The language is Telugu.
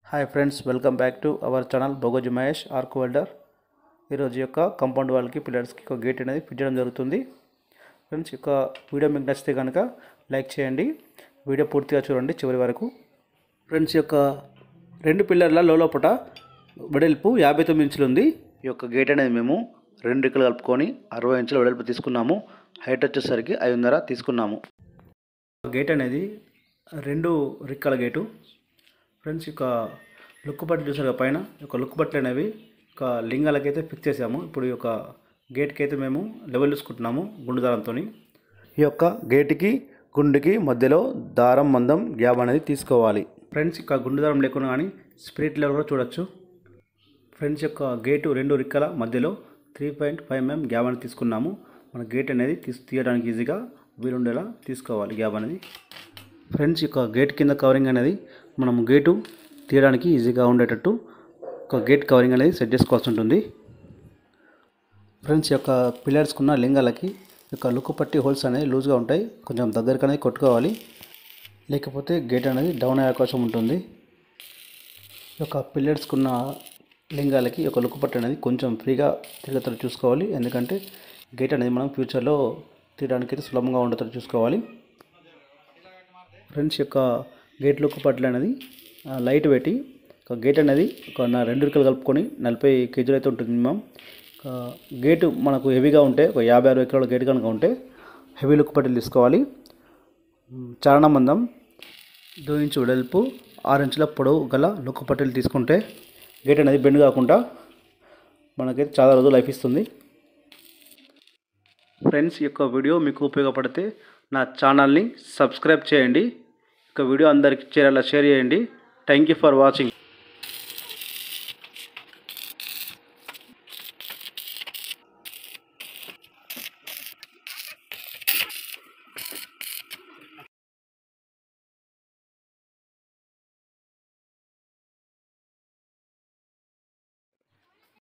hi friends welcome back to our channel Bogoju Mahesh arc welder ఈరోజు యొక్క కాంపౌండ్ వాళ్ళకి పిల్లర్స్కి ఒక గేట్ అనేది ఫిట్ చేయడం జరుగుతుంది ఫ్రెండ్స్ యొక్క వీడియో మీకు నచ్చితే కనుక లైక్ చేయండి వీడియో పూర్తిగా చూడండి చివరి వరకు ఫ్రెండ్స్ యొక్క రెండు పిల్లర్ల లోపట వెడల్పు యాభై తొమ్మిది ఇంచులు ఉంది ఈ యొక్క గేట్ అనేది మేము రెండు రిక్కలు కలుపుకొని అరవై ఇంచుల వెడల్పు తీసుకున్నాము హైట్ వచ్చేసరికి ఐదున్నర తీసుకున్నాము గేట్ అనేది రెండు రిక్కల గేటు ఫ్రెండ్స్ ఇక లుక్ బట్టలు చూసారు కదా పైన ఈ యొక్క లుక్ బట్టలు అనేవి ఒక లింగాలకైతే ఫిక్స్ చేసాము ఇప్పుడు ఈ యొక్క గేట్కి అయితే మేము లెవెల్ చూసుకుంటున్నాము గుండు దారంతో ఈ యొక్క గేటుకి గుండుకి మధ్యలో దారం మందం గ్యాప్ అనేది తీసుకోవాలి ఫ్రెండ్స్ ఇక గుండు దారం లేకుండా కానీ స్పిరిట్ లెవెల్ కూడా చూడొచ్చు ఫ్రెండ్స్ యొక్క గేటు రెండు రిక్కల మధ్యలో three point five MM gap అనేది తీసుకున్నాము మన గేట్ అనేది తీసి తీయడానికి ఈజీగా వీలుండేలా తీసుకోవాలి గ్యాప్ అనేది ఫ్రెండ్స్ యొక్క గేట్ కింద కవరింగ్ అనేది మనం గేటు తీయడానికి ఈజీగా ఉండేటట్టు ఒక గేట్ కవరింగ్ అనేది సెట్ చేసుకోవాల్సి ఉంటుంది ఫ్రెండ్స్ యొక్క పిల్లర్స్కున్న లింగాలకి యొక్క లుక్కు పట్టి హోల్స్ అనేది లూజ్గా ఉంటాయి కొంచెం దగ్గరికి అనేది కొట్టుకోవాలి లేకపోతే గేట్ అనేది డౌన్ అయ్యే అవకాశం ఉంటుంది ఈ యొక్క పిల్లర్స్కున్న లింగాలకి ఒక లుక్కు పట్టి అనేది కొంచెం ఫ్రీగా తిరిగేటట్టు చూసుకోవాలి ఎందుకంటే గేట్ అనేది మనం ఫ్యూచర్లో తీయడానికి అయితే సులభంగా ఉండేటట్టు చూసుకోవాలి ఫ్రెండ్స్ యొక్క గేట్ లుక్ పట్ల అనేది ఆ, లైట్ పెట్టి ఒక గేట్ అనేది ఒక నా రెండు రికలు కలుపుకొని నలభై కేజీలు అయితే ఉంటుంది మినిమం ఒక గేటు మనకు హెవీగా ఉంటే ఒక యాభై అరవై కిలోల గేట్ కనుక ఉంటే హెవీ లుక్ పట్టీలు తీసుకోవాలి మ్, చారణ మందం దో ఇంచు వెడల్పు ఆరు ఇంచుల పొడవు గల లుక్ పట్టీలు తీసుకుంటే గేట్ అనేది బెండ్ కాకుండా మనకైతే చాలా రోజులు లైఫ్ ఇస్తుంది ఫ్రెండ్స్ ఈ యొక్క వీడియో మీకు ఉపయోగపడితే నా ఛానల్ని సబ్స్క్రైబ్ చేయండి ఇక వీడియో అందరికి చేరేలా షేర్ చేయండి థ్యాంక్ యూ ఫర్ వాచింగ్